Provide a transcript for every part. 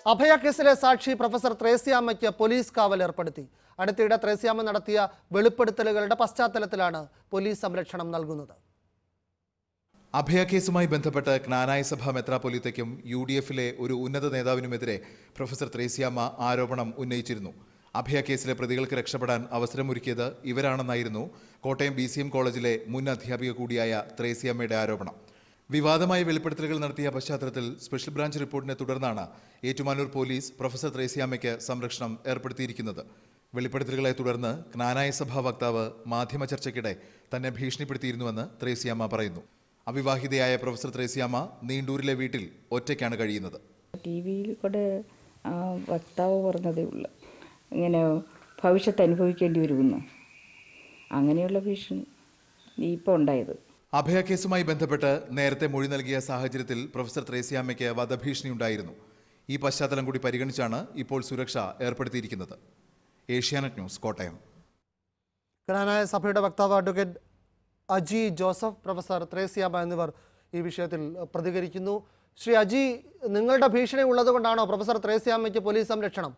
അഭയ കേസിലെ സാക്ഷി professor ത്രേസ്യാമ്മയ്ക്ക് police കാവൽ ഏർപ്പെടുത്തി അടുത്തിടെ ത്രേസ്യാമ്മ നടത്തിയ വെളിപ്പെടുത്തലുകളുടെ പശ്ചാത്തലത്തിലാണ് പോലീസ് സംരക്ഷണം നൽകുന്നത് അഭയ കേസുമായി ബന്ധപ്പെട്ട് ജ്ഞാനായ സഭ മെത്രാപ്പൊലിത്തയ്ക്കും യു ഡി എഫിലെ ഒരു ഉന്നത നേതാവിനുമെതിരെ പ്രൊഫസർ ത്രേസ്യാമ്മ ആരോപണം ഉന്നയിച്ചിരുന്നു അഭയ കേസിലെ പ്രതികൾക്ക് രക്ഷപ്പെടാൻ അവസരമൊരുക്കിയത് ഇവരാണെന്നായിരുന്നു കോട്ടയം ബി സി എം കോളേജിലെ മുൻ അധ്യാപിക കൂടിയായ ത്രേസ്യാമ്മയുടെ ആരോപണം വിവാദമായ വെളിപ്പെടുത്തലുകൾ നടത്തിയ പശ്ചാത്തലത്തിൽ സ്പെഷ്യൽ ബ്രാഞ്ച് റിപ്പോർട്ടിനെ തുടർന്നാണ് ഏറ്റുമാനൂർ പോലീസ് പ്രൊഫസർ ത്രേസ്യാമ്മയ്ക്ക് സംരക്ഷണം ഏർപ്പെടുത്തിയിരിക്കുന്നത് വെളിപ്പെടുത്തലുകളെ തുടർന്ന് ജ്ഞാനായ സഭാ വക്താവ് മാധ്യമ ചർച്ചയ്ക്കിടെ തന്നെ ഭീഷണിപ്പെടുത്തിയിരുന്നുവെന്ന് ത്രേസ്യാമ്മ പറയുന്നു അവിവാഹിതയായ പ്രൊഫസർ ത്രേസ്യാമ്മ നീണ്ടൂരിലെ വീട്ടിൽ ഒറ്റയ്ക്കാണ് കഴിയുന്നത് ടി വിയിൽ കൂടെ ആ വക്താവ് പറഞ്ഞതേ ഉള്ളു ഇങ്ങനെ ഭവിഷ്യത്ത് അനുഭവിക്കേണ്ടി വരുമെന്ന് അങ്ങനെയുള്ള ഭീഷണി ഇപ്പോൾ ഉണ്ടായത് അഭയ കേസുമായി ബന്ധപ്പെട്ട് നേരത്തെ മൊഴി നൽകിയ സാഹചര്യത്തിൽ പ്രൊഫസർ ത്രേസ്യാമ്മയ്ക്ക് വധഭീഷണി ഉണ്ടായിരുന്നു ഈ പശ്ചാത്തലം കൂടി പരിഗണിച്ചാണ് ഇപ്പോൾ സുരക്ഷ ഏർപ്പെടുത്തിയിരിക്കുന്നത് ഏഷ്യാനെറ്റ് ന്യൂസ് കോട്ടയം ജ്ഞാനായ സഭയുടെ വക്താവ് അഡ്വക്കേറ്റ് അജി ജോസഫ് പ്രൊഫസർ ത്രേസ്യാമ്മ എന്നിവർ ഈ വിഷയത്തിൽ പ്രതികരിക്കുന്നു ശ്രീ അജി നിങ്ങളുടെ ഭീഷണി ഉള്ളതുകൊണ്ടാണോ പ്രൊഫസർ ത്രേസ്യാമ്മയ്ക്ക് പോലീസ് സംരക്ഷണം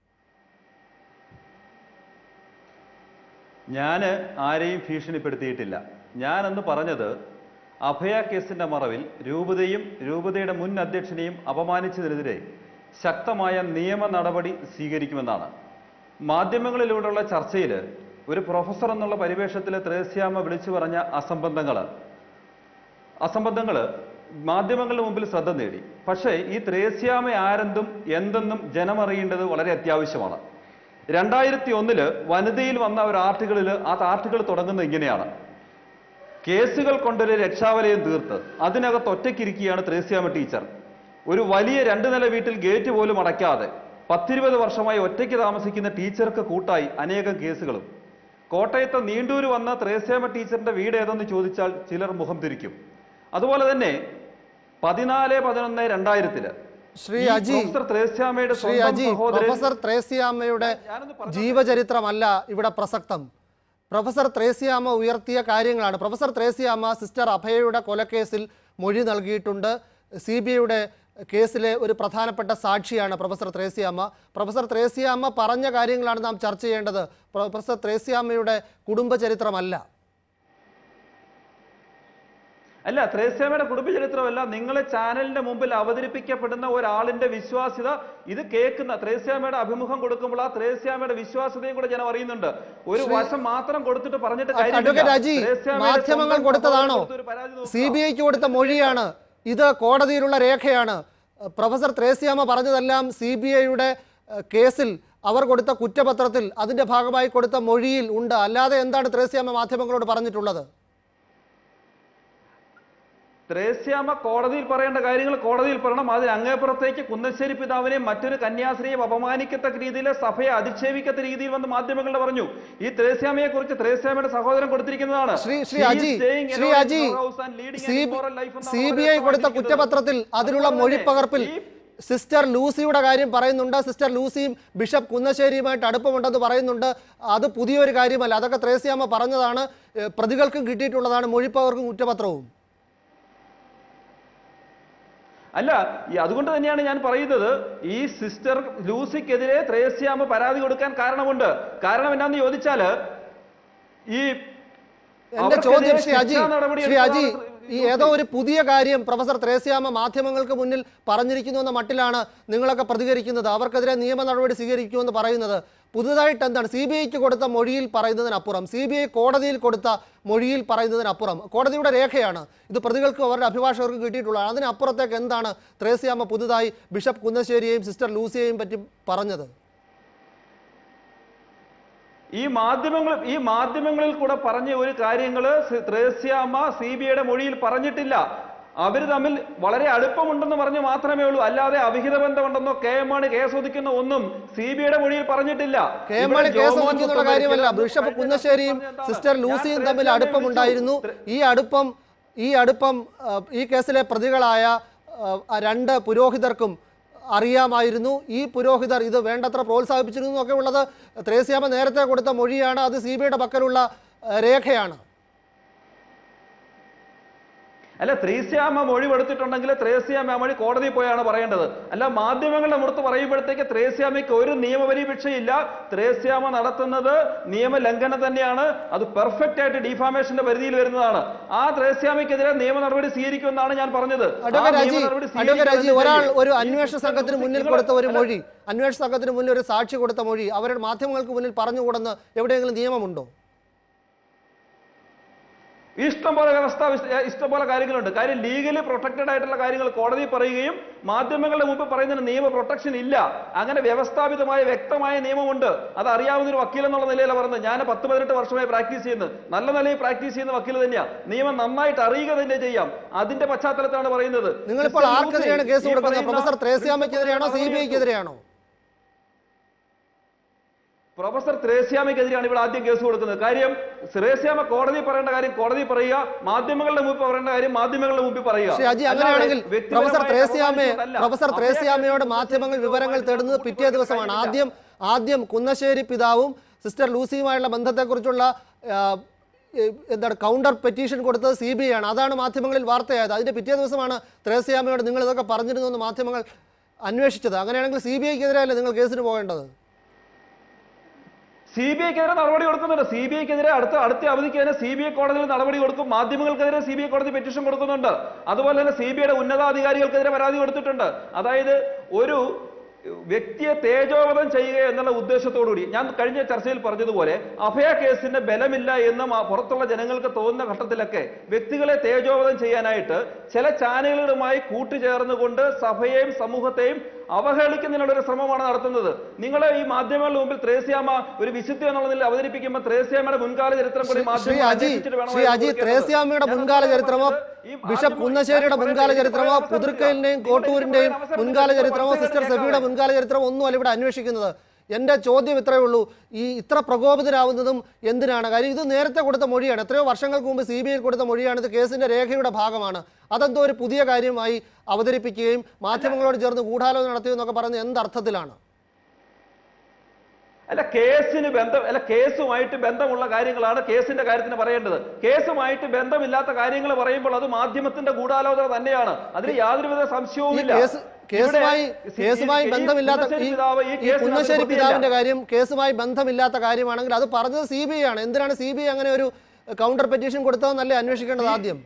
ഞാൻ ആരെയും ഭീഷണിപ്പെടുത്തിയിട്ടില്ല ഞാനെന്ന് പറഞ്ഞത് അഭയ കേസിന്റെ മറവിൽ രൂപതയും രൂപതയുടെ മുൻ അധ്യക്ഷനെയും അപമാനിച്ചതിനെതിരെ ശക്തമായ നിയമ നടപടി സ്വീകരിക്കുമെന്നാണ് മാധ്യമങ്ങളിലൂടെയുള്ള ചർച്ചയിൽ ഒരു പ്രൊഫസർ എന്നുള്ള പരിവേഷത്തിൽ ത്രേസ്യാമ്മ വിളിച്ചു പറഞ്ഞ അസംബന്ധങ്ങൾ അസംബന്ധങ്ങൾ മാധ്യമങ്ങളുടെ മുമ്പിൽ ശ്രദ്ധ നേടി പക്ഷേ ഈ ത്രേസ്യാമ ആരെന്തും എന്തെന്നും ജനമറിയേണ്ടത് വളരെ അത്യാവശ്യമാണ് രണ്ടായിരത്തി ഒന്നില് വനിതയിൽ വന്ന ഒരു ആർട്ടിക്കിളിൽ ആ ആർട്ടിക്കിൾ തുടങ്ങുന്നത് ഇങ്ങനെയാണ് കേസുകൾ കൊണ്ടൊരു രക്ഷാവലയം തീർത്ത് അതിനകത്ത് ഒറ്റയ്ക്കിരിക്കുകയാണ് ത്രേസ്യാമ ടീച്ചർ ഒരു വലിയ രണ്ട് നില വീട്ടിൽ ഗേറ്റ് പോലും അടയ്ക്കാതെ പത്തിരുപത് വർഷമായി ഒറ്റയ്ക്ക് താമസിക്കുന്ന ടീച്ചർക്ക് കൂട്ടായി അനേകം കേസുകളും കോട്ടയത്തെ നീണ്ടൂര് വന്ന ത്രേസ്യാമ ടീച്ചറിന്റെ വീട് ഏതെന്ന് ചോദിച്ചാൽ ചിലർ മുഖം തിരിക്കും അതുപോലെ തന്നെ പതിനാല് പതിനൊന്ന് രണ്ടായിരത്തില് ശ്രീ ഈ അജി പ്രൊഫസർ ത്രേസ്യാമയുടെ ശ്രീ സ്വന്തം അജി സഹോദരൻ പ്രൊഫസർ ത്രേസ്യാമ്മയുടെ ഞാനൊന്ന് പറഞ്ഞോട്ടെ. ജീവചരിത്രമല്ല ഇവിടെ പ്രസക്തം പ്രൊഫസർ ത്രേസ്യാമ്മ ഉയർത്തിയ കാര്യങ്ങളാണ് പ്രൊഫസർ ത്രേസ്യാമ്മ സിസ്റ്റർ അഭയയുടെ കൊലക്കേസിൽ മൊഴി നൽകിയിട്ടുണ്ട് സി ബി ഐയുടെ കേസിലെ ഒരു പ്രധാനപ്പെട്ട സാക്ഷിയാണ് പ്രൊഫസർ ത്രേസ്യാമ്മ പ്രൊഫസർ ത്രേസ്യാമ്മ പറഞ്ഞ കാര്യങ്ങളാണ് നാം ചർച്ച ചെയ്യേണ്ടത് പ്രൊഫസർ ത്രേസ്യാമ്മയുടെ കുടുംബ ചരിത്രമല്ല അല്ല ത്രേസ്യാമയുടെ കുടുംബചരിത്രമല്ല നിങ്ങളെ ചാനലിന്റെ മുമ്പിൽ അവതരിപ്പിക്കപ്പെടുന്ന ഒരാളിന്റെ വിശ്വാസ്യത ഇത് കേൾക്കുന്ന ത്രേസ്യാമയുടെ അഭിമുഖം കൊടുക്കുമ്പോൾ ആ ത്രേസ്യാമയുടെ വിശ്വാസ്യതയും കൂടെ ജനം അറിയുന്നുണ്ട് ഒരു വശം മാത്രം കൊടുത്തിട്ട് പറഞ്ഞിട്ട് കാര്യമില്ല. അഡ്വക്കേറ്റ് അജി ത്രേസ്യാമയുടെ മാധ്യമങ്ങൾ സ്വന്തം കൊടുത്തതാണോ സഹോദരൻ ഒരു പരാതി നോക്കുക. സി ബി ഐക്ക് കൊടുത്ത മൊഴിയാണ് ഇത് കോടതിയിലുള്ള രേഖയാണ് പ്രൊഫസർ ത്രേസ്യാമ്മ പറഞ്ഞതെല്ലാം സി ബി ഐയുടെ കേസിൽ അവർ കൊടുത്ത കുറ്റപത്രത്തിൽ അതിന്റെ ഭാഗമായി കൊടുത്ത മൊഴിയിൽ ഉണ്ട് അല്ലാതെ എന്താണ് ത്രേസ്യാമ്മ മാധ്യമങ്ങളോട് പറഞ്ഞിട്ടുള്ളത് ത്രേസ്യാമ കോടതിയിൽ പറയേണ്ട കാര്യങ്ങൾ കോടതിയിൽ പറയണം അതിന് അങ്ങേപ്പുറത്തേക്ക് കുന്നശ്ശേരി പിതാവിനെയും മറ്റൊരു കന്യാസ്ത്രീയും അപമാനിക്കത്തക്ക രീതിയിൽ സഭയെ അധിക്ഷേപിക്കത്ത രീതിയിൽ വന്ന് മാധ്യമങ്ങളുടെ പറഞ്ഞു ഈ ത്രേസ്യാമയെ കുറിച്ച് ത്രേസ്യാമയുടെ സഹോദരൻ കൊടുത്തിരിക്കുന്നതാണ് Shri Shri She is Aji staying Shri alone in Aji her house and leading an C immoral life എന്നാണ് സി അവർ ബി ഐ കൊടുത്ത വ്യക്തമാക്കിയിരിക്കുന്നത്. കുറ്റപത്രത്തിൽ അതിലുള്ള അതുപോലെ മൊഴിപ്പകർപ്പിൽ തന്നെ ഈ സിസ്റ്റർ ലൂസിയുടെ കാര്യം പറയുന്നുണ്ട് സിസ്റ്റർ ലൂസിയും ബിഷപ്പ് കുന്നശ്ശേരിയുമായിട്ട് അടുപ്പമുണ്ടെന്ന് പറയുന്നുണ്ട് അത് പുതിയൊരു കാര്യമല്ല അതൊക്കെ ത്രേസ്യാമ്മ പറഞ്ഞതാണ് ഏഹ് പ്രതികൾക്കും കിട്ടിയിട്ടുള്ളതാണ് മൊഴിപ്പകർക്കും കുറ്റപത്രവും അല്ല ഈ അതുകൊണ്ട് തന്നെയാണ് ഞാൻ പറയുന്നത് ഈ സിസ്റ്റർ ലൂസിക്കെതിരെ ത്രേസ്യാമ പരാതി കൊടുക്കാൻ കാരണമുണ്ട് കാരണം എന്നാന്ന് ചോദിച്ചാല് ഈ എന്റെ അവർക്കെതിരെ ചോദ്യം ശ്രീ അജി ശിക്ഷാ നടപടി ശ്രീ അജി എടുത്തതാണ് ഈ ഏതോ ഒരു പുതിയ കാര്യം പ്രൊഫസർ ത്രേസ്യാമ്മ മാധ്യമങ്ങൾക്ക് മുന്നിൽ പറഞ്ഞിരിക്കുന്നു എന്ന മട്ടിലാണ് നിങ്ങളൊക്കെ പ്രതികരിക്കുന്നത് അവർക്കെതിരെ നിയമ നടപടി സ്വീകരിക്കുമെന്ന് പറയുന്നത് പുതുതായിട്ട് എന്താണ് സി ബി ഐക്ക് കൊടുത്ത മൊഴിയിൽ പറയുന്നതിനപ്പുറം സി ബി ഐ കോടതിയിൽ കൊടുത്ത മൊഴിയിൽ പറയുന്നതിനപ്പുറം കോടതിയുടെ രേഖയാണ് ഇത് പ്രതികൾക്കും അവരുടെ അഭിഭാഷകർക്കും കിട്ടിയിട്ടുള്ളതാണ് അതിനപ്പുറത്തേക്ക് എന്താണ് ത്രേസ്യാമ്മ പുതുതായി ബിഷപ്പ് കുന്നശ്ശേരിയെയും സിസ്റ്റർ ലൂസിയെയും പറ്റി പറഞ്ഞത് ഈ മാധ്യമങ്ങൾ ഈ മാധ്യമങ്ങളിൽ കൂടെ പറഞ്ഞ ഒരു കാര്യങ്ങള് സി- ത്രേസ്യാമ്മ സി ബി ഐയുടെ മൊഴിയിൽ പറഞ്ഞിട്ടില്ല അവര് തമ്മിൽ വളരെ അടുപ്പമുണ്ടെന്ന് പറഞ്ഞു മാത്രമേ ഉള്ളൂ അല്ലാതെ അവിഹിത ബന്ധമുണ്ടെന്നോ കെ എം മാണി കേസ് ഒതുക്കുന്ന ഒന്നും സി ബി ഐയുടെ മൊഴിയിൽ പറഞ്ഞിട്ടില്ല കെ എം ഇവിടെ മാണി കേസ് ജോമോൻ ഒതുക്കിയെന്നുള്ള മുത്തമ്മ കാര്യമല്ല ചില- ബിഷപ്പ് കഴിഞ്ഞ കുന്നശ്ശേരിയും ദിവസം പറഞ്ഞ സിസ്റ്റർ എന്താണ്? ലൂസിയും ഞാൻ തമ്മിൽ ത്രേസ്യാമ്മയെ അടുപ്പമുണ്ടായിരുന്നു വിളിച്ചു. ഈ അടുപ്പം ഈ അടുപ്പം ആ, ഈ കേസിലെ പ്രതികളായ ആ, ആ രണ്ട് പുരോഹിതർക്കും അറിയാമായിരുന്നു ഈ പുരോഹിതർ ഇത് വേണ്ടത്ര പ്രോത്സാഹിപ്പിച്ചിരുന്നു എന്നൊക്കെ ഉള്ളത് ത്രേസ്യാമ്മ നേരത്തെ കൊടുത്ത മൊഴിയാണ് അത് സി ബി ഐയുടെ പക്കലുള്ള ആ, രേഖയാണ് അല്ല ത്രേസ്യാമ്മ മൊഴി കൊടുത്തിട്ടുണ്ടെങ്കിൽ ത്രേസ്യാമ്മ ആ മൊഴി കോടതിയിൽ പോയാണ് പറയേണ്ടത് അല്ല മാധ്യമങ്ങളുടെ മുറത്ത് പറയുമ്പോഴത്തേക്ക് ത്രേസ്യാമ്മയ്ക്ക് ഒരു നിയമപരീക്ഷയില്ല ത്രേസ്യാമ്മ നടത്തുന്നത് നിയമലംഘനം തന്നെയാണ് അത് പെർഫെക്റ്റ് ആയിട്ട് ഡിഫാമേഷന്റെ പരിധിയിൽ വരുന്നതാണ് ആ ത്രേസ്യാമ്മയ്ക്കെതിരെ നിയമ നടപടി സ്വീകരിക്കുമെന്നാണ് ഞാൻ പറഞ്ഞത് ആ അഡ്വക്കേറ്റ് രാജി നിയമ നടപടി അഡ്വക്കേറ്റ് രാജി സ്വീകരിക്കുക ഒരാൾ തന്നെ ഒരു ചെയ്യും. അന്വേഷണ സംഘത്തിന് മുന്നിൽ നിങ്ങൾ- കൊടുത്ത ഒരു അല്ല, മൊഴി അന്വേഷണ സംഘത്തിന് മുന്നിൽ ഒരു സാക്ഷി കൊടുത്ത മൊഴി അവരുടെ മാധ്യമങ്ങൾക്ക് മുന്നിൽ പറഞ്ഞുകൂടെന്ന് എവിടെയെങ്കിലും നിയമമുണ്ടോ ഇഷ്ടംപോലെ വ്യവസ്ഥ വിശ- ഇഷ്ടംപോലെ കാര്യങ്ങളുണ്ട് കാര്യം ലീഗലി പ്രൊട്ടക്റ്റഡ് ആയിട്ടുള്ള കാര്യങ്ങൾ കോടതി പറയുകയും മാധ്യമങ്ങളുടെ മുമ്പ് പറയുന്നതിന് നിയമ പ്രൊട്ടക്ഷൻ ഇല്ല അങ്ങനെ വ്യവസ്ഥാപിതമായ വ്യക്തമായ നിയമമുണ്ട് അത് അറിയാവുന്ന ഒരു വക്കീൽ എന്നുള്ള നിലയിലാണ് പറഞ്ഞത് ഞാൻ പത്ത് പതിനെട്ട് വർഷമായി പ്രാക്ടീസ് ചെയ്യുന്നത് നല്ല നിലയിൽ പ്രാക്ടീസ് ചെയ്യുന്ന വക്കീൽ തന്നെയാണ് നിയമം നന്നായിട്ട് അറിയുക തന്നെ ചെയ്യാം അതിന്റെ പശ്ചാത്തലത്താണ് പറയുന്നത് നിങ്ങളിപ്പോൾ മിസ്റ്റർ ആർക്കെതിരെയാണ് ലൂസി, കേസ് ഈ കൊടുക്കുന്നത് പറയുന്ന പ്രൊഫസർ ത്രേസ്യാമയ്ക്കെതിരെയാണോ സി ബി നടപടിയെടുത്തു. ഐക്കെതിരെയാണോ പ്രൊഫസർ ത്രേസ്യാമയ്ക്കെതിരെയാണ് ഇവിടെ ആദ്യം കേസ് കൊടുക്കുന്നത് കാര്യം ത്രേസ്യാമ കോടതി പറയേണ്ട കാര്യം കോടതി പറയുക മാധ്യമങ്ങളുടെ മുമ്പിൽ പറയേണ്ട കാര്യം മാധ്യമങ്ങളുടെ മുമ്പിൽ പറയുക പക്ഷേ അജി അല്ലാതെ അങ്ങനെയാണെങ്കിൽ വ്യക്തിപരമായി പ്രൊഫസർ ത്രേസ്യാമയെ അപമാനിച്ചുകൊണ്ടല്ല. പ്രൊഫസർ അഭയ ത്രേസ്യാമയോട് കേസിൽ മാധ്യമങ്ങൾ വിവരങ്ങൾ തേടുന്നത് പിറ്റേ കൂട്ടിക്കൊടുത്ത ദിവസമാണ് കാര്യമില്ല. ആദ്യം ആദ്യം കുന്നശ്ശേരി പിതാവും സിസ്റ്റർ ലൂസിയുമായുള്ള ബന്ധത്തെക്കുറിച്ചുള്ള ആ, ഏ, എന്താണ് കൗണ്ടർ പെറ്റീഷൻ കൊടുത്തത് സി ബി ഐ ആണ് അതാണ് മാധ്യമങ്ങളിൽ വാർത്തയായത് അതിന്റെ പിറ്റേ ദിവസമാണ് ത്രേസ്യാമയോട് നിങ്ങൾ ഇതൊക്കെ പറഞ്ഞിരുന്നു എന്ന് മാധ്യമങ്ങൾ അന്വേഷിച്ചത് അങ്ങനെയാണെങ്കിൽ സി ബി ഐക്കെതിരെയല്ലേ നിങ്ങൾ കേസിന് പോകേണ്ടത് സി ബി ഐക്കെതിരെ നടപടി കൊടുക്കുന്നുണ്ട് സി ബി ഐക്കെതിരെ അടുത്ത അടുത്ത അവധിക്ക് തന്നെ സി ബി ഐ കോടതിയിൽ നടപടി കൊടുക്കും മാധ്യമങ്ങൾക്കെതിരെ സി ബി ഐ കോടതി പെറ്റീഷൻ കൊടുക്കുന്നുണ്ട് അതുപോലെ തന്നെ സി ബി ഐയുടെ ഉന്നതാധികാരികൾക്കെതിരെ പരാതി കൊടുത്തിട്ടുണ്ട് അതായത് ഒരു വ്യക്തിയെ തേജോവധം ചെയ്യുക എന്നുള്ള ഉദ്ദേശത്തോടുകൂടി ഞാൻ കഴിഞ്ഞ ചർച്ചയിൽ പറഞ്ഞതുപോലെ അഭയ കേസിന്റെ ബലമില്ല എന്ന് മ- പുറത്തുള്ള ജനങ്ങൾക്ക് തോന്നുന്ന ഘട്ടത്തിലൊക്കെ വ്യക്തികളെ തേജോവധം ചെയ്യാനായിട്ട് ചില ചാനലുകളുമായി കൂട്ടുചേർന്നുകൊണ്ട് സഭയെയും സമൂഹത്തെയും അവഹേളിക്കുന്നതിനുള്ള ഒരു ശ്രമമാണ് നടത്തുന്നത് നിങ്ങൾ ഈ മാധ്യമങ്ങളുടെ മുമ്പിൽ ത്രേസ്യാമ ഒരു വിശുദ്ധി എന്നുള്ള നിലയിൽ അവതരിപ്പിക്കുമ്പോൾ ത്രേസ്യാമയുടെ മുൻകാല ചരിത്രം കൂടി ശ്രീ മാധ്യമങ്ങൾ അജി അന്വേഷിച്ചിട്ട് വേണം ശ്രീ അജി കൊടുക്കേണ്ടത്. ത്രേസ്യാമ്മയുടെ ഞാൻ മുൻകാല അതുകൊണ്ടാണ് ചരിത്രമോ പറഞ്ഞത്, ഈ ബിഷപ്പ് മാധ്യമ- കുന്നശ്ശേരിയുടെ ഞാൻ മുൻകാല പറയട്ടെ, ചരിത്രമോ എനിക്ക് പറയാൻ പുതുക്കലിന്റെയും അവസരം കോട്ടൂരിന്റെയും തരിക. നിങ്ങൾ മുൻകാല എനിക്ക് ചരിത്രമോ പറയാൻ സിസ്റ്റർ അവസരം സബിയുടെ തരിക. മുൻകാല ചരിത്രമോ ഒന്നും അല്ല ഇവിടെ അന്വേഷിക്കുന്നത് എന്റെ ചോദ്യം ഇത്രയേ ഉള്ളൂ ഈ ഇത്ര പ്രകോപിതരാവുന്നതും എന്തിനാണ് കാര്യം ഇത് നേരത്തെ കൊടുത്ത മൊഴിയാണ് എത്രയോ വർഷങ്ങൾക്ക് മുമ്പ് സി ബി ഐ കൊടുത്ത മൊഴിയാണ് ഇത് കേസിന്റെ രേഖയുടെ ഭാഗമാണ് അതെന്തോ ഒരു പുതിയ കാര്യമായി അവതരിപ്പിക്കുകയും മാധ്യമങ്ങളോട് ചേർന്ന് ഗൂഢാലോചന നടത്തിയെന്നൊക്കെ പറയുന്നത് എന്തർത്ഥത്തിലാണ് അല്ല കേസിന് ബന്ധം അല്ല കേസുമായിട്ട് ബന്ധമുള്ള കാര്യങ്ങളാണ് കേസിന്റെ കാര്യത്തിന് പറയേണ്ടത് കേസുമായിട്ട് ബന്ധമില്ലാത്ത കാര്യങ്ങൾ പറയുമ്പോൾ അത് മാധ്യമത്തിന്റെ ഗൂഢാലോചന തന്നെയാണ് അതിന് യാതൊരുവിധ സംശയവുമില്ല ഈ കേസ് കേസുമായി ഇവിടെ ഈ- കേസുമായി ഈ ബന്ധമില്ലാത്ത കുന്നശ്ശേരി ഈ പിതാവ് ഈ ഈ കേസിനകത്ത് കുന്നശ്ശേരി പ്രതിയല്ല. പിതാവിന്റെ കാര്യം കേസുമായി ബന്ധമില്ലാത്ത കാര്യമാണെങ്കിൽ അത് പറഞ്ഞത് സി ബി ഐ ആണ് എന്തിനാണ് സി ബി ഐ അങ്ങനെ ഒരു കൗണ്ടർ പെറ്റീഷൻ കൊടുത്തതെന്നല്ലേ അന്വേഷിക്കേണ്ടത് ആദ്യം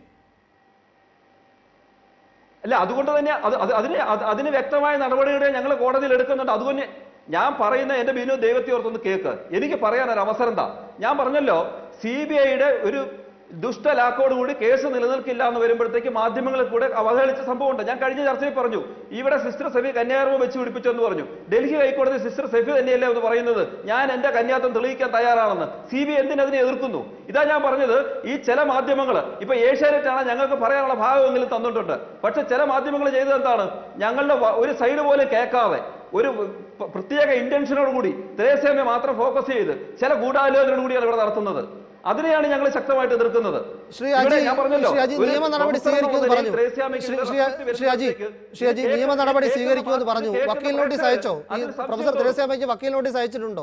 അല്ല അതുകൊണ്ട് തന്നെ അത് അത് അതിന് അത് അതിന് വ്യക്തമായ നടപടികൾ ഞങ്ങൾ കോടതിയിൽ എടുക്കുന്നുണ്ട് അതുകൊണ്ട് ഞാൻ പറയുന്ന എന്റെ ബിനു ദൈവത്തെ ഓർത്തൊന്ന് കേക്ക് എനിക്ക് പറയാൻ ഒരു അവസരം എന്താ ഞാൻ പറഞ്ഞല്ലോ സി ബി ഐയുടെ ഒരു ദുഷ്ടലാക്കോട് കൂടി കേസ് നിലനിൽക്കില്ല എന്ന് വരുമ്പോഴത്തേക്ക് മാധ്യമങ്ങളിൽ കൂടെ അവഹേളിച്ച സംഭവമുണ്ട് ഞാൻ കഴിഞ്ഞ ചർച്ചയിൽ പറഞ്ഞു ഇവിടെ സിസ്റ്റർ സെഫി കന്യാകുമാരി വെച്ച് പിടിപ്പിച്ചു എന്ന് പറഞ്ഞു ഡൽഹി ഹൈക്കോടതി സിസ്റ്റർ സെഫി തന്നെയല്ലേ എന്ന് പറയുന്നത് ഞാൻ എന്റെ കന്യാത്വം തെളിയിക്കാൻ തയ്യാറാണെന്ന് സി ബി എന്തിനതിനെ എതിർക്കുന്നു ഇതാ ഞാൻ പറഞ്ഞത് ഈ ചില മാധ്യമങ്ങൾ ഇപ്പൊ ഏഷ്യാനെറ്റ് ആണ് ഞങ്ങൾക്ക് പറയാനുള്ള ഭാഗമെങ്കിലും തന്നിട്ടുണ്ട് പക്ഷെ ചില മാധ്യമങ്ങൾ ചെയ്തത് എന്താണ് ഞങ്ങളുടെ വ- ഒരു സൈഡ് പോലും കേൾക്കാതെ ഒരു പ- പ്രത്യേക ഇന്റൻഷനോട് കൂടി ത്രേസ്യാമെ മാത്രം ഫോക്കസ് ചെയ്ത് ചില ഗൂഢാലോചനയോട് കൂടിയാണ് ഇവിടെ നടത്തുന്നത് അതിനെയാണ് ഞങ്ങൾ ശക്തമായിട്ട് എതിർക്കുന്നത് ശ്രീ ഇവിടെ അജി ഞാൻ പറഞ്ഞല്ലോ, ശ്രീ അജി ഒരു നിയമ നടപടി പ്രൊഫസർ എന്നുള്ള സ്വീകരിക്കുമെന്ന് നിലയിൽ പറഞ്ഞു ത്രേസ്യാമയ്ക്ക് ശ്രീ ഇതിന്റെ ശ്രീ പ്രസക്തി ശ്രീ അജി വരുമ്പോഴത്തേക്ക് ശ്രീ അജി ഇത് നിയമ നടപടി കേൾക്കുന്ന സ്വീകരിക്കുമെന്ന് മാ- പറഞ്ഞു കേൾക്കുന്ന വക്കീൽ നോട്ടീസ് പ്രേക്ഷകർ അയച്ചോ ഈ അതിന് സംശയം പ്രൊഫസർ തോന്നും. ത്രേസ്യാമയ്ക്ക് വക്കീൽ നോട്ടീസ് അയച്ചിട്ടുണ്ടോ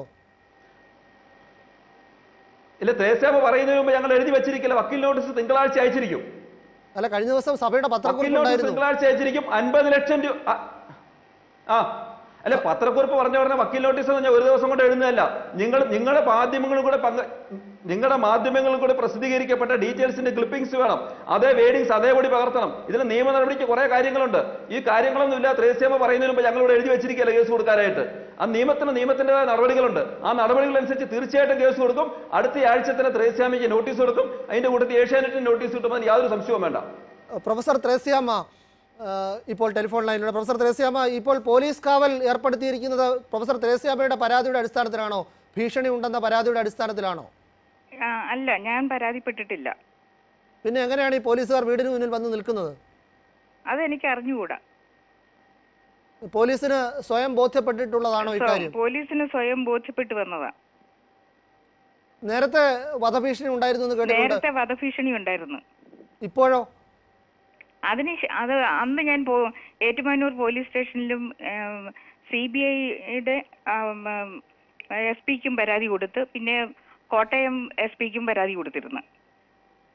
ഇല്ല ത്രേസ്യാമ പറയുന്നതിന് മുമ്പ് ഞങ്ങൾ എഴുതി വെച്ചിരിക്കില്ല വക്കീൽ നോട്ടീസ് തിങ്കളാഴ്ച അയച്ചിരിക്കും അല്ല കഴിഞ്ഞ ദിവസം സഭയുടെ വക്കീൽ നോട്ടീസ് പത്രക്കുറിപ്പുണ്ടായിരുന്നു തിങ്കളാഴ്ച അയച്ചിരിക്കും അൻപത് ലക്ഷം രൂപ ആ. ആ അല്ല പത്രക്കുറിപ്പ് പറഞ്ഞ ഉടനെ വക്കീൽ നോട്ടീസ് എന്ന് പറഞ്ഞാൽ ഒരു ദിവസം കൊണ്ട് എഴുതുന്നതല്ല നിങ്ങൾ നിങ്ങളുടെ മാധ്യമങ്ങളും കൂടെ പങ്ക് നിങ്ങളുടെ മാധ്യമങ്ങളിൽ കൂടെ പ്രസിദ്ധീകരിക്കപ്പെട്ട ഡീറ്റെയിൽസിന്റെ ക്ലിപ്പിംഗ്സ് വേണം അതേ വേഡിങ്സ് അതേപടി പകർത്തണം ഇതിന് നിയമ നടപടിക്ക് കുറെ കാര്യങ്ങളുണ്ട് ഈ കാര്യങ്ങളൊന്നും ഇല്ല ത്രേസ്യാമ പറയുന്നതിന് മുമ്പ് ഞങ്ങളിവിടെ എഴുതി വെച്ചിരിക്കുകയല്ല കേസ് കൊടുക്കാനായിട്ട് ആ നിയമത്തിന് നിയമത്തിൻ്റെതായ നടപടികളുണ്ട് ആ നടപടികൾ അനുസരിച്ച് തീർച്ചയായിട്ടും കേസ് കൊടുക്കും അടുത്ത ആഴ്ച തന്നെ ത്രേസ്യാമയ്ക്ക് നോട്ടീസ് കൊടുക്കും അതിന്റെ കൂട്ടത്തിൽ ഏഷ്യാനെറ്റിന് നോട്ടീസ് കിട്ടുമ്പോൾ യാതൊരു സംശയവും വേണ്ട പ്രൊഫസർ ത്രേസ്യാമ്മ ആ, ഇപ്പോൾ ടെലിഫോൺ ലൈനിലൂടെ പ്രൊഫസർ ത്രേസ്യാമ്മ ഇപ്പോൾ പോലീസ് കാവൽ ഏർപ്പെടുത്തിയിരിക്കുന്നത് പ്രൊഫസർ ത്രേസ്യാമ്മയുടെ പരാതിയുടെ അടിസ്ഥാനത്തിലാണോ ഭീഷണി ഉണ്ടെന്ന പരാതിയുടെ അടിസ്ഥാനത്തിലാണോ ആ, അല്ല ഞാൻ പരാതിപ്പെട്ടിട്ടില്ല പിന്നെ എങ്ങനെയാണ് ഈ പോലീസുകാർ വീടിന് മുന്നിൽ വന്ന് നിൽക്കുന്നത് അതെനിക്ക് അറിഞ്ഞുകൂടാ പോലീസിന് സ്വയം ബോധ്യപ്പെട്ടിട്ടുള്ളതാണോ ഇക്കാര്യം പോലീസിന് സ്വയം ബോധ്യപ്പെട്ടു വന്നതാ നേരത്തെ വധഭീഷണി ഉണ്ടായിരുന്നു എന്ന് കേട്ടിട്ടുണ്ട് നേരത്തെ വധഭീഷണി ഉണ്ടായിരുന്നു ഇപ്പോഴോ അതിന് ശേ- അത് അന്ന് ഞാൻ പോ ഏറ്റുമാനൂർ പോലീസ് സ്റ്റേഷനിലും സി ബി ഐയുടെ എസ് പിക്കും പരാതി കൊടുത്ത് പിന്നെ കോട്ടയം എസ് പിക്കും പരാതി കൊടുത്തിരുന്നു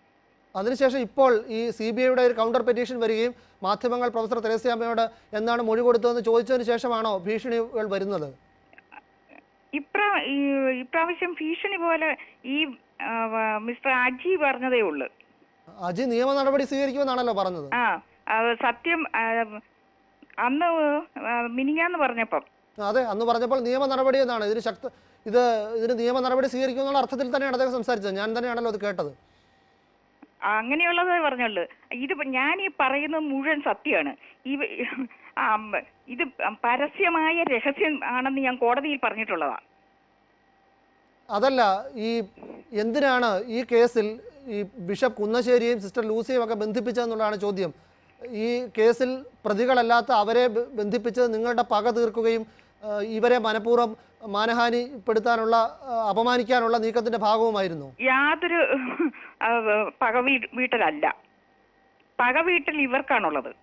അതിനുശേഷം ഇപ്പോൾ ഈ സി ബി ഐയുടെ ഒരു കൗണ്ടർ പെറ്റീഷൻ വരികയും മാധ്യമങ്ങൾ പ്രൊഫസർ തെരേസ്യാമ്മയോട് എന്താണ് മൊഴി കൊടുത്തതെന്ന് ചോദിച്ചതിന് ശേഷമാണോ ഭീഷണികൾ വരുന്നത് ഇപ്രാ ഈ- ഇപ്രാവശ്യം ഭീഷണി പോലെ ഈ ആ, വ- മിസ്റ്റർ അജി പറഞ്ഞതേ ഉള്ളൂ അജി നിയമ നടപടി സ്വീകരിക്കുമെന്നാണല്ലോ പറഞ്ഞത് ആ അത് സത്യം ആ, അന്ന് ആ, മിനിങ്ങാന്ന് പറഞ്ഞപ്പം അതെ അന്ന് പറഞ്ഞപ്പോൾ നിയമ നടപടി എന്നാണ് ഇതിന് ശക്ത ഇത് ഇതിന് നിയമ നടപടി സ്വീകരിക്കുമെന്നുള്ള അർത്ഥത്തിൽ തന്നെയാണ് അദ്ദേഹം സംസാരിച്ചത് ഞാൻ തന്നെയാണല്ലോ അത് കേട്ടത് അങ്ങനെയുള്ളതേ പറഞ്ഞുള്ളൂ ഇത് ഞാൻ ഈ പറയുന്നത് മുഴുവൻ സത്യമാണ് ഈ ആ, ഇത് പരസ്യമായ രഹസ്യം ആണെന്ന് ഞാൻ കോടതിയിൽ പറഞ്ഞിട്ടുള്ളതാണ് അതല്ല ഈ എന്തിനാണ് ഈ കേസിൽ ഈ ബിഷപ്പ് കുന്നശ്ശേരിയും സിസ്റ്റർ ലൂസിയും ഒക്കെ ബന്ധിപ്പിച്ചതെന്നുള്ളതാണ് ചോദ്യം ഈ കേസിൽ പ്രതികളല്ലാത്ത അവരെ ബ- ബന്ധിപ്പിച്ചത് നിങ്ങളുടെ പക തീർക്കുകയും ആ, ഇവരെ മനഃപൂർവ്വം മാനഹാനിപ്പെടുത്താനുള്ള ആ, അപമാനിക്കാനുള്ള നീക്കത്തിന്റെ ഭാഗവുമായിരുന്നു യാതൊരു ആ, പക വീ- വീട്ടലല്ല പക വീട്ടൽ ഇവർക്കാണുള്ളത്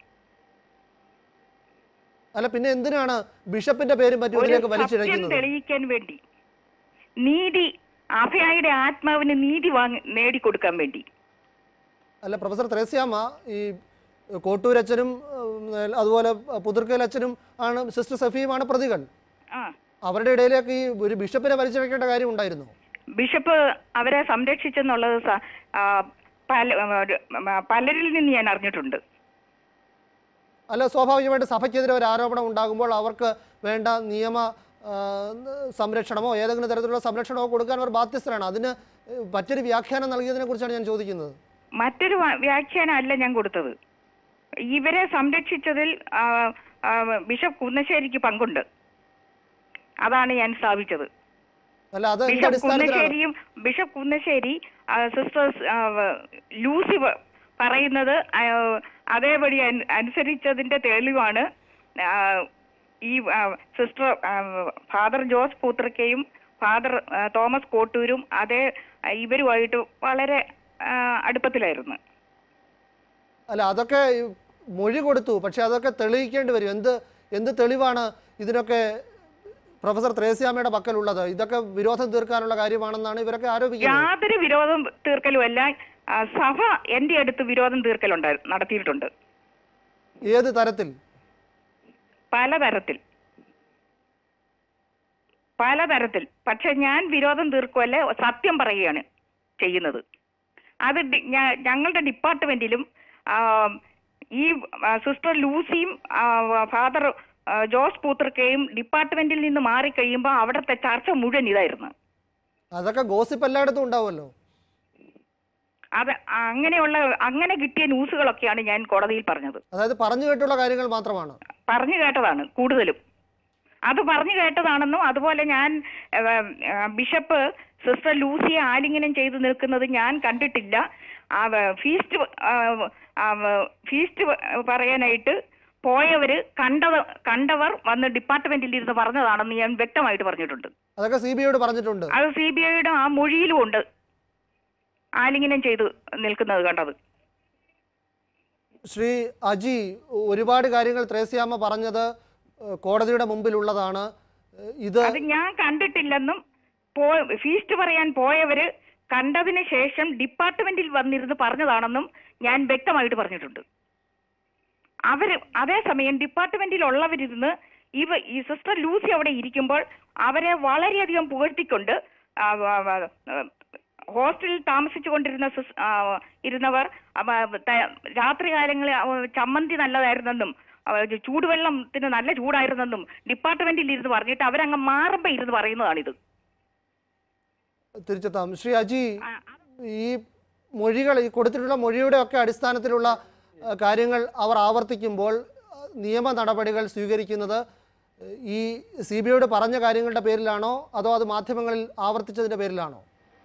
അല്ല പിന്നെ എന്തിനാണ് ബിഷപ്പിന്റെ പേരും മറ്റും ഒരു ഇതിലേക്ക് സത്യം വലിച്ചിഴക്കുന്നത് തെളിയിക്കാൻ വേണ്ടി നീതി അഭയായുടെ ആത്മാവിന് നീതി വാങ്ങി നേടിക്കൊടുക്കാൻ വേണ്ടി അല്ല പ്രൊഫസർ ത്രേസ്യാമ്മ ഈ കോട്ടൂരച്ഛനും ഉം, അതുപോലെ പുതുർക്കലച്ഛനും ആണ് സിസ്റ്റർ സഫിയുമാണ് പ്രതികൾ ആ അവരുടെ ഇടയിലേക്ക് ഈ ഒരു ബിഷപ്പിനെ വലിച്ചിഴക്കേണ്ട കാര്യം ഉണ്ടായിരുന്നു ബിഷപ്പ് അവരെ സംരക്ഷിച്ചെന്നുള്ളത് സ- ആ, പല ഒരു, ആ, പലരിൽ നിന്ന് ഞാൻ അറിഞ്ഞിട്ടുണ്ട് അല്ല സ്വാഭാവികമായിട്ട് സഭയ്ക്കെതിരെ ഒരു ആരോപണം ഉണ്ടാകുമ്പോൾ അവർക്ക് വേണ്ട നിയമ ആ, സംരക്ഷണമോ ഏതെങ്കിലും തരത്തിലുള്ള സംരക്ഷണമോ കൊടുക്കാൻ അവർ ബാധ്യസ്ഥരാണ് അതിന് മറ്റൊരു വ്യാഖ്യാനം നൽകിയതിനെ കുറിച്ചാണ് ഞാൻ ചോദിക്കുന്നത് മറ്റൊരു വ- വ്യാഖ്യാനം അല്ല ഞാൻ കൊടുത്തത് ഇവരെ സംരക്ഷിച്ചതിൽ ആ, ആ, ബിഷപ്പ് കുന്നശ്ശേരിക്ക് പങ്കുണ്ട് അതാണ് ഞാൻ സ്ഥാപിച്ചത് അല്ല അത് എന്ത് ബിഷപ്പ് അടിസ്ഥാനത്തിലാണ് കുന്നശ്ശേരിയും ബിഷപ്പ് കുന്നശ്ശേരി ആ, സിസ്റ്റേഴ്സ് ആ, വ- ലൂസി പ- പറയുന്നത് ആ, അതേപടി അനു- അനുസരിച്ചതിന്റെ തെളിവാണ് ആ, ഈ ആ, സിസ്റ്റർ ആ, ഫാദർ ജോസ് പൂത്രക്കയും ഫാദർ ആ, തോമസ് കോട്ടൂരും അതേ ആ, ഇവരുമായിട്ട് വളരെ ആ, അടുപ്പത്തിലായിരുന്നു അല്ല അതൊക്കെ ഈ മൊഴി കൊടുത്തു പക്ഷെ അതൊക്കെ തെളിയിക്കേണ്ടി വരും എന്ത് എന്ത് തെളിവാണ് ഇതിനൊക്കെ പ്രൊഫസർ ത്രേസ്യാമ്മയുടെ പക്കലുള്ളത് ഇതൊക്കെ വിരോധം തീർക്കാനുള്ള കാര്യമാണെന്നാണ് ഇവരൊക്കെ ആരോപിക്കുന്നത് യാതൊരു വിരോധം തീർക്കലുമല്ല ആ, സഭ എന്റെ അടുത്ത് വിരോധം തീർക്കലുണ്ടായി നടത്തിയിട്ടുണ്ട് ഏത് തരത്തിൽ പലതരത്തിൽ പലതരത്തിൽ പക്ഷെ ഞാൻ വിരോധം തീർക്കുമല്ല സത്യം പറയുകയാണ് ചെയ്യുന്നത് അത് ഡി- ഞാ- ഞങ്ങളുടെ ഡിപ്പാർട്ട്മെന്റിലും ആ, ഈ ആ, സിസ്റ്റർ ലൂസിയും ആ, ഫാദർ ആ, ജോസ് പൂത്രക്കയും ഡിപ്പാർട്ട്മെന്റിൽ നിന്ന് മാറിക്കഴിയുമ്പോൾ അവിടുത്തെ ചർച്ച മുഴുവൻ ഇതായിരുന്നു അതൊക്കെ ഗോസിപ്പ് എല്ലായിടത്തും ഉണ്ടാവുമല്ലോ അത് അങ്ങനെയുള്ള അങ്ങനെ കിട്ടിയ ന്യൂസുകളൊക്കെയാണ് ഞാൻ കോടതിയിൽ പറഞ്ഞത് അതായത് പറഞ്ഞു കേട്ടുള്ള കാര്യങ്ങൾ മാത്രമാണ് പറഞ്ഞു കേട്ടതാണ് കൂടുതലും അത് പറഞ്ഞു കേട്ടതാണെന്നും അതുപോലെ ഞാൻ ഏ, ഏ, ബിഷപ്പ് സിസ്റ്റർ ലൂസിയെ ആലിംഗനം ചെയ്തു നിൽക്കുന്നത് ഞാൻ കണ്ടിട്ടില്ല ആ വ- ഫീസ്റ്റ് ആ, ആ, വ- ഫീസ്റ്റ് പറയാനായിട്ട് പോയവര് കണ്ടത് കണ്ടവർ വന്ന് ഡിപ്പാർട്ട്മെന്റിൽ ഇരുന്ന് പറഞ്ഞതാണെന്ന് ഞാൻ വ്യക്തമായിട്ട് പറഞ്ഞിട്ടുണ്ട് അതൊക്കെ സി ബി ഐയോട് പറഞ്ഞിട്ടുണ്ട് അത് സി ബി ഐയുടെ ആ മൊഴിയിലും ഉണ്ട് ആലിംഗനം ചെയ്ത് നിൽക്കുന്നത് കണ്ടത് ശ്രീ അജി ഒരുപാട് കാര്യങ്ങൾ ത്രേസ്യാമ്മ പറഞ്ഞത് ഏഹ്, കോടതിയുടെ മുമ്പിലുള്ളതാണ് ഏഹ്, ഇത് അത് ഞാൻ കണ്ടിട്ടില്ലെന്നും പോ ഫീസ്റ്റ് പറയാൻ പോയവര് കണ്ടതിന് ശേഷം ഡിപ്പാർട്ട്മെന്റിൽ വന്നിരുന്ന് പറഞ്ഞതാണെന്നും ഞാൻ വ്യക്തമായിട്ട് പറഞ്ഞിട്ടുണ്ട് അവര് അതേസമയം ഡിപ്പാർട്ട്മെന്റിൽ ഉള്ളവരിരുന്ന് ഇവ ഈ സിസ്റ്റർ ലൂസി അവിടെ ഇരിക്കുമ്പോൾ അവരെ വളരെയധികം പുകഴ്ത്തിക്കൊണ്ട് ആ, ആ, ആ, ഹോസ്റ്റലിൽ താമസിച്ചു കൊണ്ടിരുന്ന സിസ്- ആ, ഇരുന്നവർ അവ, ത- രാത്രികാലങ്ങളിൽ അവ, ചമ്മന്തി നല്ലതായിരുന്നെന്നും അവ, ചൂടുവെള്ളത്തിന് നല്ല ചൂടായിരുന്നെന്നും ഡിപ്പാർട്ട്മെന്റിൽ ഇരുന്ന് പറഞ്ഞിട്ട് അവരങ്ങ് മാറുമ്പോ ഇരുന്ന് പറയുന്നതാണിത് തിരിച്ചെത്താം ശ്രീ അജി ഈ മൊഴികൾ ഈ കൊടുത്തിട്ടുള്ള മൊഴിയുടെ ഒക്കെ അടിസ്ഥാനത്തിലുള്ള ഏഹ്, കാര്യങ്ങൾ അവർ ആവർത്തിക്കുമ്പോൾ ഏഹ്, നിയമ നടപടികൾ സ്വീകരിക്കുന്നത് ഏഹ്, ഈ സി ബി ഐയോട് പറഞ്ഞ കാര്യങ്ങളുടെ പേരിലാണോ അതോ അത് മാധ്യമങ്ങളിൽ ആവർത്തിച്ചതിന്റെ പേരിലാണോ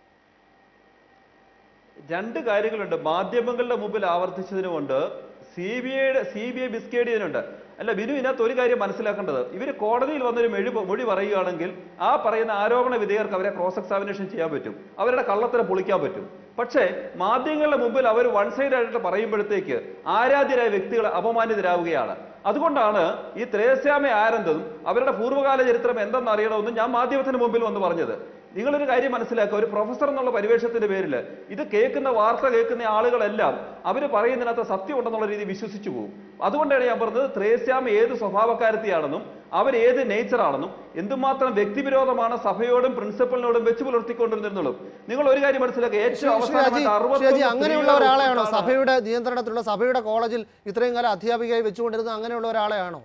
രണ്ട് കാര്യങ്ങളുണ്ട് മാധ്യമങ്ങളുടെ മുമ്പിൽ ആവർത്തിച്ചതിനുമുണ്ട് സി ബി ഐയുടെ സി ബി ഐ ബിസ്കേഡിയനുണ്ട് അല്ല ബിനു ഇതിനകത്ത് ഒരു കാര്യം മനസ്സിലാക്കേണ്ടത് ഇവർ കോടതിയിൽ വന്നൊരു മെഴി മൊഴി പറയുകയാണെങ്കിൽ ആ പറയുന്ന ആരോപണ വിധേയർക്ക് അവരെ ക്രോസ് എക്സാമിനേഷൻ ചെയ്യാൻ പറ്റും അവരുടെ കള്ളത്തിനെ പൊളിക്കാൻ പറ്റും പക്ഷേ മാധ്യമങ്ങളുടെ മുമ്പിൽ അവർ വൺ സൈഡ് ആയിട്ട് പറയുമ്പോഴത്തേക്ക് ആരാധ്യരായ വ്യക്തികൾ അപമാനിതരാവുകയാണ് അതുകൊണ്ടാണ് ഈ ത്രേസ്യാമ ആരെന്തും അവരുടെ പൂർവ്വകാല ചരിത്രം എന്തെന്ന് അറിയണമെന്നും ഞാൻ മാധ്യമത്തിന് മുമ്പിൽ വന്ന് പറഞ്ഞത് നിങ്ങളൊരു കാര്യം മനസ്സിലാക്കുക ഒരു പ്രൊഫസർ എന്നുള്ള പരിവേഷത്തിന്റെ പേരിൽ ഇത് കേൾക്കുന്ന വാർത്ത കേൾക്കുന്ന ആളുകളെല്ലാം അവർ പറയുന്നതിനകത്ത് സത്യം ഉണ്ടെന്നുള്ള രീതി വിശ്വസിച്ചു പോകും അതുകൊണ്ടാണ് ഞാൻ പറഞ്ഞത് ത്രേസ്യാമ ഏത് സ്വഭാവക്കാരത്തിയാണെന്നും അവർ ഏത് നേച്ചറാണെന്നും എന്തുമാത്രം വ്യക്തിവിരോധമാണ് സഭയോടും പ്രിൻസിപ്പലിനോടും വെച്ച് പുലർത്തിക്കൊണ്ടിരുന്നുള്ളൂ നിങ്ങൾ ഒരു കാര്യം മനസ്സിലാക്കുക ഏറ്റവും ശ്രീ- ശ്രീജി അവസാനമായിട്ട് ശ്രീജി 61 അങ്ങനെയുള്ള സ്ത്രീകളെ ഒരാളെയാണോ ഉൾപ്പെട്ടാണ് സഭയുടെ നിയന്ത്രണത്തിലുള്ള സഭയുടെ കോളേജിൽ ഇത്രയും കാലം അധ്യാപികയായി വെച്ചുകൊണ്ടിരുന്ന അങ്ങനെയുള്ള ഒരാളെയാണോ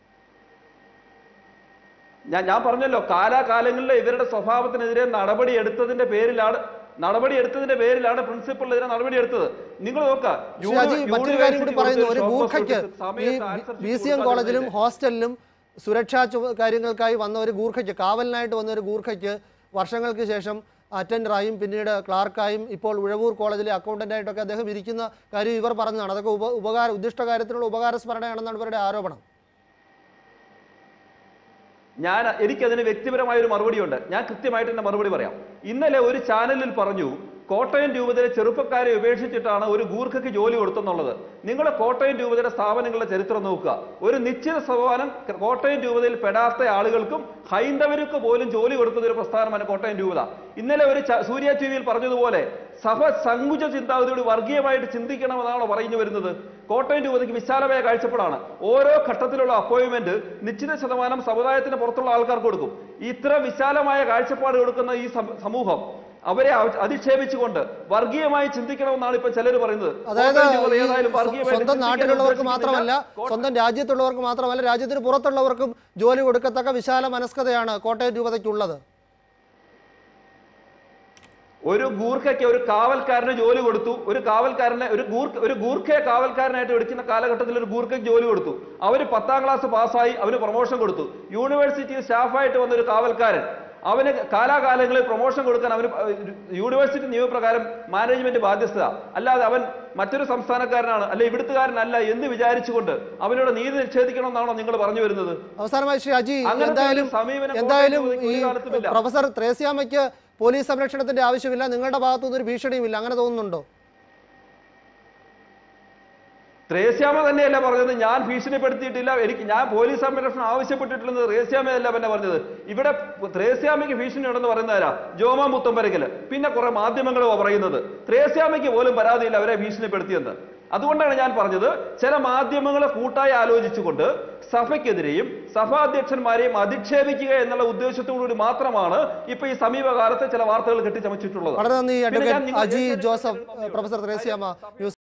ഞാൻ ഞാൻ പറഞ്ഞല്ലോ കാലാകാലങ്ങളിൽ ഇവരുടെ സ്വഭാവത്തിനെതിരെ നടപടി എടുത്തതിന്റെ പേരിലാണ് നടപടി എടുത്തതിന്റെ പേരിലാണ് പ്രിൻസിപ്പളിനെതിരെ നടപടി എടുത്തത് നിങ്ങൾ നോക്കുക ഷാജി മറ്റൊരു കാര്യം കൂടി പറയുന്നു ഒരു ഗൂർഖയ്ക്ക് ഈ സമയത്ത് ബി സി എം കോളേജിലും ഹോസ്റ്റലിലും സുരക്ഷാ ചുമ- കാര്യങ്ങൾക്കായി വന്ന ഒരു ഗൂർഖയ്ക്ക് കാവലിനായിട്ട് വന്ന ഒരു ഗൂർഖയ്ക്ക് വർഷങ്ങൾക്ക് ശേഷം അറ്റൻഡറായും പിന്നീട് ക്ലാർക്കായും ഇപ്പോൾ ഉഴവൂർ കോളേജിലെ അക്കൗണ്ടന്റായിട്ടൊക്കെ അദ്ദേഹം ഇരിക്കുന്ന കാര്യം ഇവർ പറഞ്ഞതാണ് അതൊക്കെ ഉപ ഉപകാര ഉദ്ദിഷ്ട കാര്യത്തിലുള്ള ഉപകാരസ്മരണയാണെന്നാണ് ഇവരുടെ ആരോപണം ഞാൻ എനിക്കതിന് വ്യക്തിപരമായ ഒരു മറുപടിയുണ്ട് ഞാൻ കൃത്യമായിട്ട് എന്റെ മറുപടി പറയാം ഇന്നലെ ഒരു ചാനലിൽ പറഞ്ഞു കോട്ടയം രൂപതയിലെ ചെറുപ്പക്കാരെ ഉപേക്ഷിച്ചിട്ടാണ് ഒരു ഗൂർഖയ്ക്ക് ജോലി കൊടുത്തെന്നുള്ളത് നിങ്ങൾ കോട്ടയം രൂപതയുടെ സ്ഥാപനങ്ങളുടെ ചരിത്രം നോക്കുക ഒരു നിശ്ചിത ശതമാനം കോട്ടയം രൂപതയിൽ പെടാത്ത ആളുകൾക്കും ഹൈന്ദവർക്ക് പോലും ജോലി കൊടുക്കുന്ന ഒരു പ്രസ്ഥാനമാണ് കോട്ടയം രൂപത ഇന്നലെ ഒരു ച- സൂര്യ ടി വിയിൽ പറഞ്ഞതുപോലെ സഭ സങ്കുച ചിന്താഗതിയോട് വർഗീയമായിട്ട് ചിന്തിക്കണമെന്നാണോ പറഞ്ഞു വരുന്നത് കോട്ടയം രൂപതയ്ക്ക് വിശാലമായ കാഴ്ചപ്പാടാണ് ഓരോ ഘട്ടത്തിലുള്ള അപ്പോയിന്റ്മെന്റ് നിശ്ചിത ശതമാനം സമുദായത്തിന് പുറത്തുള്ള ആൾക്കാർക്ക് കൊടുക്കും ഇത്ര വിശാലമായ കാഴ്ചപ്പാട് കൊടുക്കുന്ന ഈ സം- സമൂഹം അവരെ അവ- അധിക്ഷേപിച്ചുകൊണ്ട് വർഗീയമായി ചിന്തിക്കണമെന്നാണ് ഇപ്പൊ ചിലർ പറയുന്നത് അതായത് കോട്ടയം രൂപത ഈ ഏതായാലും സ്വ- വർഗീയമായിട്ട് സ്വന്തം ചിന്തിക്കാൻ നാട്ടിലുള്ളവർക്ക് ഉദ്ദേശിക്കുന്നില്ല. മാത്രമല്ല കോട്ടയം സ്വന്തം രാജ്യത്തുള്ളവർക്ക് മാത്രമല്ല രാജ്യത്തിന് പുറത്തുള്ളവർക്കും ജോലി കൊടുക്കത്തക്ക വിശാല മനസ്കതയാണ് കോട്ടയം രൂപതയ്ക്കുള്ളത് ഒരു ഗൂർഖയ്ക്ക് ഒരു കാവൽക്കാരന് ജോലി കൊടുത്തു ഒരു കാവൽക്കാരനെ ഒരു ഗൂർഖ ഒരു ഗൂർഖയെ കാവൽക്കാരനായിട്ട് എടുക്കുന്ന കാലഘട്ടത്തിൽ ഒരു ഗൂർഖയ്ക്ക് ജോലി കൊടുത്തു അവര് പത്താം ക്ലാസ് പാസ്സായി അവന് പ്രൊമോഷൻ കൊടുത്തു യൂണിവേഴ്സിറ്റി സ്റ്റാഫായിട്ട് വന്ന ഒരു കാവൽക്കാരൻ അവന് കാലാകാലങ്ങളിൽ പ്രൊമോഷൻ കൊടുക്കാൻ അവന് യൂണിവേഴ്സിറ്റി നിയമപ്രകാരം മാനേജ്മെന്റ് ബാധ്യസ്ഥത അല്ലാതെ അവൻ മറ്റൊരു സംസ്ഥാനക്കാരനാണ് അല്ലെ ഇവിടുത്തുകാരനല്ല എന്ന് വിചാരിച്ചുകൊണ്ട് അവനോട് നീതി നിഷേധിക്കണമെന്നാണോ നിങ്ങൾ പറഞ്ഞു വരുന്നത് അവസാനമായി ശ്രീ അജി അങ്ങനത്തെ ഒരു എന്തായാലും സമീപനം എന്തായാലും കോട്ടയം ഈ ഒരു കാലത്തുമില്ല. പ്രൊഫസർ ത്രേസ്യാമയ്ക്ക് പോലീസ് സംരക്ഷണത്തിന്റെ ആവശ്യമില്ല നിങ്ങളുടെ ഭാഗത്തുനിന്ന് ഒരു ഭീഷണിയുമില്ല അങ്ങനെ തോന്നുന്നുണ്ടോ ത്രേസ്യാമ തന്നെയല്ല പറഞ്ഞത് ഞാൻ ഭീഷണിപ്പെടുത്തിയിട്ടില്ല എനിക്ക് ഞാൻ പോലീസ് സംരക്ഷണം ആവശ്യപ്പെട്ടിട്ടില്ലെന്ന് ത്രേസ്യാമയല്ല പിന്നെ പറഞ്ഞത് ഇവിടെ ത്രേസ്യാമയ്ക്ക് ഭീഷണി ഉണ്ടെന്ന് പറയുന്നവരാ ജോമ മുത്തമ്പരക്കല് പിന്നെ കുറെ മാധ്യമങ്ങൾ പറയുന്നത് ത്രേസ്യാമയ്ക്ക് പോലും പരാതിയില്ല അവരെ ഭീഷണിപ്പെടുത്തിയെന്ന് അതുകൊണ്ടാണ് ഞാൻ പറഞ്ഞത് ചില മാധ്യമങ്ങളെ കൂട്ടായി ആലോചിച്ചുകൊണ്ട് സഭയ്ക്കെതിരെയും സഭാധ്യക്ഷന്മാരെയും അധിക്ഷേപിക്കുക എന്നുള്ള ഉദ്ദേശത്തോടുകൂടി മാത്രമാണ് ഇപ്പൊ ഈ സമീപകാലത്തെ ചില വാർത്തകൾ കെട്ടിച്ചമച്ചിട്ടുള്ളത് വളരെ നന്ദി പിന്നെ ഞാൻ അഡ്വക്കേറ്റ് നിങ്ങൾ അജി ഏറ്റെടുത്ത ജോസഫ് ഒരു നന്ദിയുണ്ട്. Professor Thresiamma news